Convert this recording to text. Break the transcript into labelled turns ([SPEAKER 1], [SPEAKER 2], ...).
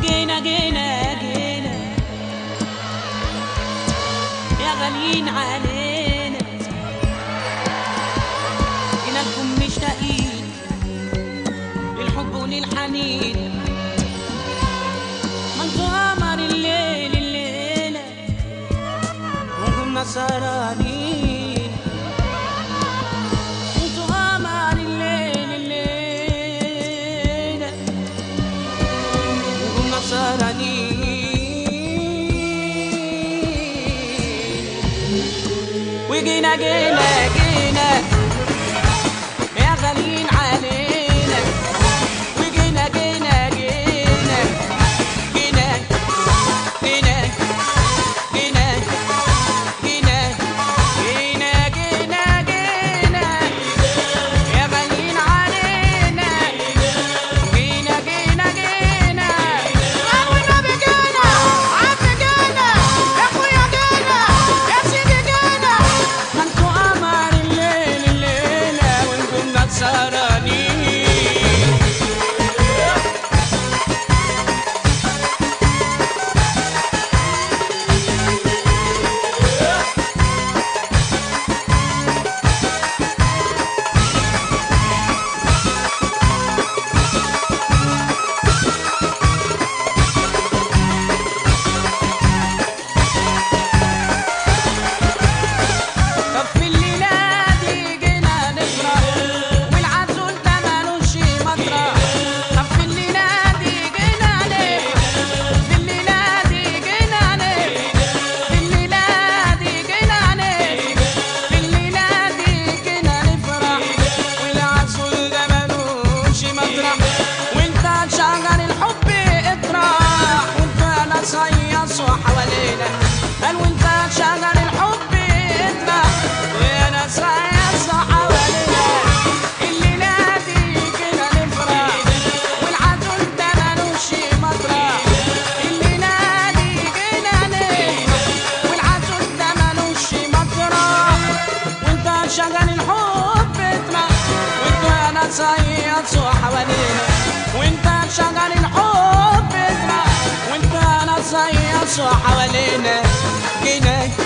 [SPEAKER 1] وجينا جينا جينا يا غاليين علينا جينا لكم مشتاقين للحب وللحنين ما انتوا قمر الليل الليلة وكنا سهرانين انتوا قمر الليل الليلة وكنا سهرانين وجينا جينا جينا يا غاليين علينا وجينا جينا جينا جينا جينا جينا جينا جينا جينا جينا يا غاليين علينا جينا جينا جينا والنبي جينا عم جينا يا اخويا جينا يا سيدي جينا ما انتوا قمر الليل الليله وكنا سهرانين طب في الليلة دي جينا نفرح والعسول ده مالوش مطرح طب في الليلة دي جينا نفرح في الليلة دي جينا نفرح في الليلة دي جينا نفرح في الليلة دي جينا نفرح والعسول ده مالوش مطرح وانت شجر الحب اطرح وانت انا صيص حوالينا قال وانت شجر الحب اطرح وانا صيص حوالينا الليلة دي كده نفرح والعدل ده مالوش مطرح الليلة دي كده نفرح والعدل ده مالوش مطرح وانت شجر الحب اطرح وانت انا صيص حوالينا وانت شجر الحب اطرح وانت انا صيص حوالينا جينا